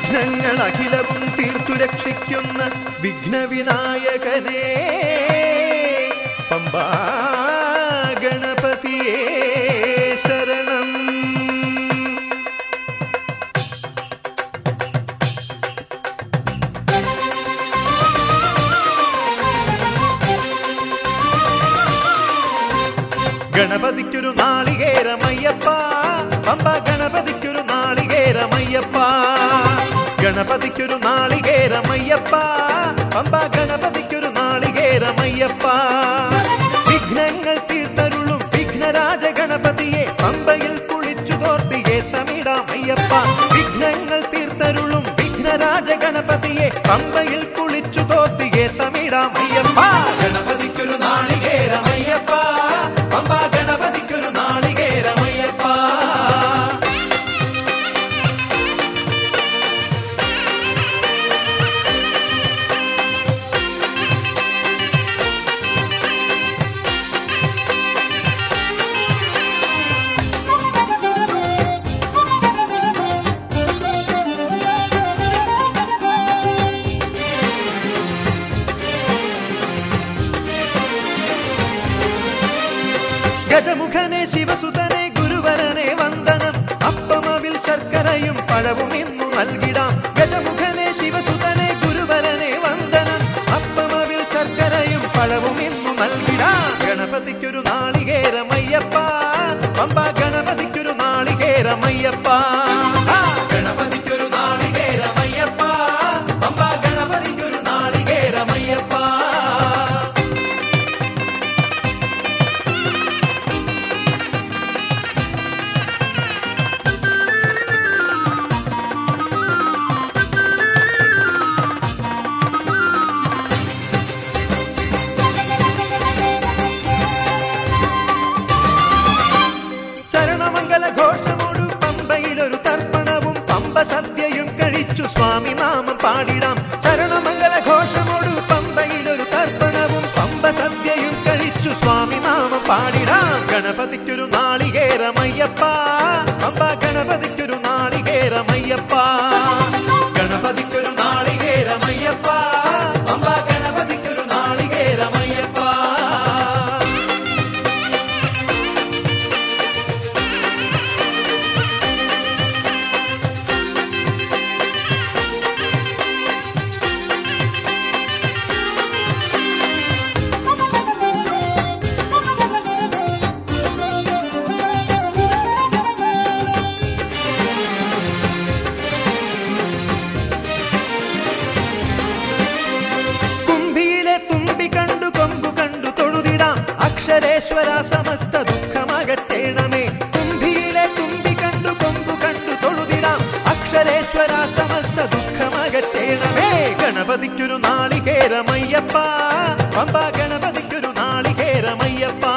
വിഘ്നങ്ങൾ അഖിലവും തീർത്തു രക്ഷിക്കുന്ന വിഘ്നവിനായകനേ പമ്പാ ഗണപതിയേ ശരണം ഗണപതിക്കൊരു നാളികേരമയ്യപ്പ പമ്പ ഗണപതിക്കൊരു നാളികേരമയ്യപ്പ ഗണപതിക്കൊരു നാളികേരമയ്യപ്പ പമ്പ ഗണപതിക്കൊരു നാളികേരമയ്യപ്പ വിഘ്നങ്ങൾ തീർത്തരുളും വിഘ്നരാജ ഗണപതിയെ പമ്പയിൽ കുളിച്ചു തോർത്തിയെ തമിടാമയ്യപ്പ വിഘ്നങ്ങൾ തീർത്തരുളും വിഘ്നരാജ ഗണപതിയെ പമ്പയിൽ കുളിച്ചു തോർത്തിയെ തമിടാമയ്യപ്പ ഗണപതിക്കൊരു നാളികേരമയ്യപ്പ പമ്പ ഗണപതിക്കൊരു നാളികേരമയ്യപ്പ ഗജമുഖനെ ശിവസുതനെ ഗുരുവരനെ വന്ദനം അപ്പമവിൽ ശർക്കരയും പഴവും ഇന്നു നൽകിടാം ഗജമുഖനെ ശിവസുതനെ ഗുരുവരനെ വന്ദനം അപ്പമവിൽ ശർക്കരയും പഴവും ഇന്നു നൽകിടാം ഗണപതിക്കൊരു നാളികേരമയ്യപ്പ പമ്പ ഗണപതിക്കൊരു നാളികേരമയ്യപ്പ ആ, ഗണപതിക്കൊരു നാളികേരമയ്യപ്പ പമ്പ ഗണപതിക്കൊരു നാളികേരമയ്യപ്പ ശരണമംഗല ഘോഷമോടു പമ്പയിലൊരു തർപ്പണവും പമ്പ സദ്യയും കഴിച്ചു സ്വാമി നാമം പാടിടാം ശരണമംഗല ഘോഷമോടു പമ്പയിലൊരു തർപ്പണവും പമ്പ സദ്യയും കഴിച്ചു സ്വാമി നാമം പാടിടാം ഗണപതിക്കൊരു നാളികേരമയ്യപ്പ പമ്പ ഗണപതിക്കൊരു നാളികേരമയ്യപ്പ ഗണപതിക്കൊരു നാളികേരമയ്യപ്പ പമ്പ ഗണപതിക്കൊരു നാളികേരമയ്യപ്പ കുംഭിയിലെ തുമ്പി കണ്ടു കൊമ്പു കണ്ടു തൊഴുതിടാം അക്ഷരേശ്വര സമസ്ത ദുഃഖമകറ്റേണമേ കുംഭിയിലെ തുമ്പി കണ്ടു കൊമ്പു കണ്ടു തൊഴുതിടാം അക്ഷരേശ്വര സമസ്ത ദുഃഖമകറ്റേണമേ ഗണപതിക്കൊരു നാളികേരമയ്യപ്പ പമ്പ ഗണപതിക്കൊരു നാളികേരമയ്യപ്പ